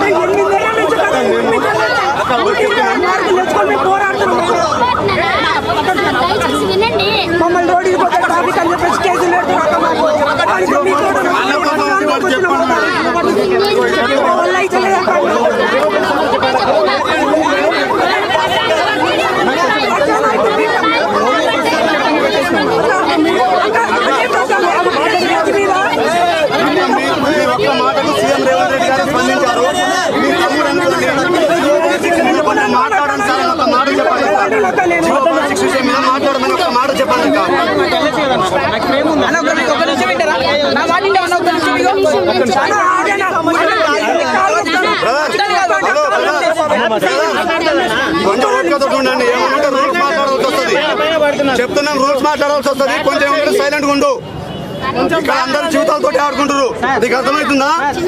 దయచేసి వినండి మమ్మల్ని రోడ్డుకి పోతే ట్రాఫిక్ అని చెప్పేసి కేసులు పెడుతున్నారు మాకు. దానికి మీకు కూడా వల్ల అయితే మీ ఒక్క మాటకు సీఎం రేవంత్ రెడ్డి గారు స్పందించారు మీ తమ్ముడు అనుకోండి నిలబడి మాట్లాడండి సార్ అని ఒక మాట చెప్పండి సార్. జీవో సిక్స్ విషయం మీద మాట్లాడమని ఒక మాట చెప్పండి ఇంకా. హలో, కొంచెం ఓపికతో ఉండండి ఏమంటే రూల్స్ మాట్లాడాల్సి వస్తుంది చెప్తున్నాం రూల్స్ మాట్లాడాల్సి వస్తుంది కొంచెం ఏమంటే సైలెంట్ గా ఉండు ఇక్కడ అందరు జీవితాలతో ఆడుకుంటారు నీకు అర్థమవుతుందా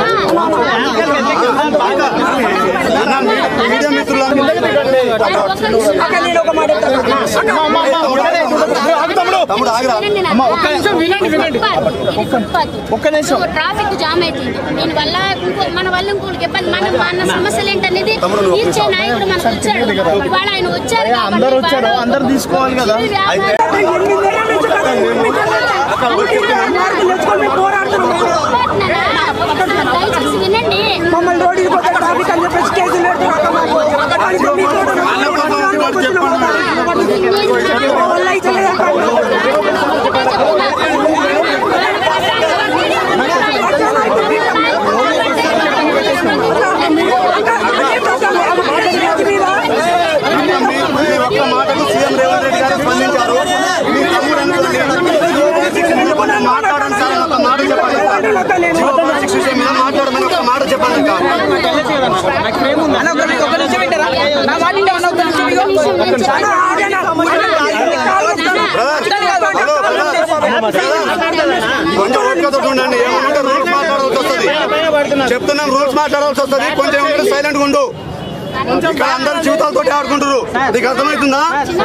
అన్న, మీ- మీడియా మిత్రులు నేను ఒక మాట చెప్తాను. తమ్ముడు ఆగిరా ఒక్క నిమిషం వినండి వినండి ఒక్క నిమిషం ట్రాఫిక్ జామ్ అవుతుంది దీని వల్ల ఇంకో మన వల్ల ఇంకోటికి ఇబ్బంది మన మన సమస్యలు ఏంటనేది తమ్ముడు నువ్వు తీర్చే నాయకుడు మనకు వచ్చాడు ఇవాళ ఆయన వచ్చారు కాబట్టి అందరు వచ్చారు ఇవాళ అందరు తీసుకోవాలి కదా ఈ వ్యాపారం ఎనిమిది నెలల నుంచి మార్కులు తెచ్చుకొని మేము పోరాడుతున్నాం దయచేసి వినండి మమ్మల్ని రోడ్డుకి పోతే ట్రాఫిక్ అని చెప్పేసి కేసులు పెడుతున్నారు మాకు. దానికి మీకు కూడా వల్ల అయితే మీ- మీ ఒక్క మాటకు సీఎం రేవంత్ రెడ్డి గారు స్పందించారు మీ తమ్ముడు అనుకోండి నిలబడి మాట్లాడండి సార్ అని ఒక మాట చెప్పండి సార్. జీవో సిక్స్ విషయం మీద మాట్లాడమని ఒక మాట చెప్పండి ఇంకా. హలో, కొంచెం ఓపికతో ఉండండి ఏమంటే రూల్స్ మాట్లాడాల్సి వస్తుంది చెప్తున్నాం రూల్స్ మాట్లాడాల్సి వస్తుంది కొంచెం ఏమంటే సైలెంట్ గా ఉండు ఇక్కడ అందరు జీవితాలతో ఆడుకుంటారు నీకు అర్థమవుతుందా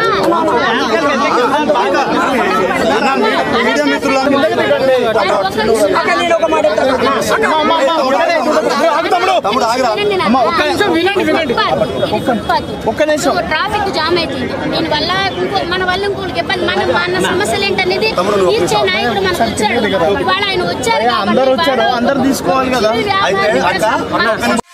అన్న, మీ- మీడియా మిత్రులు నేను ఒక మాట చెప్తాను. తమ్ముడు ఆగిరా ఒక్క నిమిషం వినండి వినండి ఒక్క నిమిషం ట్రాఫిక్ జామ్ అవుతుంది దీని వల్ల ఇంకో మన వల్ల ఇంకోటికి ఇబ్బంది మన మన సమస్యలు ఏంటనేది తమ్ముడు నువ్వు తీర్చే నాయకుడు మనకు వచ్చాడు ఇవాళ ఆయన వచ్చారు కాబట్టి అందరు వచ్చారు ఇవాళ అందరు తీసుకోవాలి కదా ఈ వ్యాపారం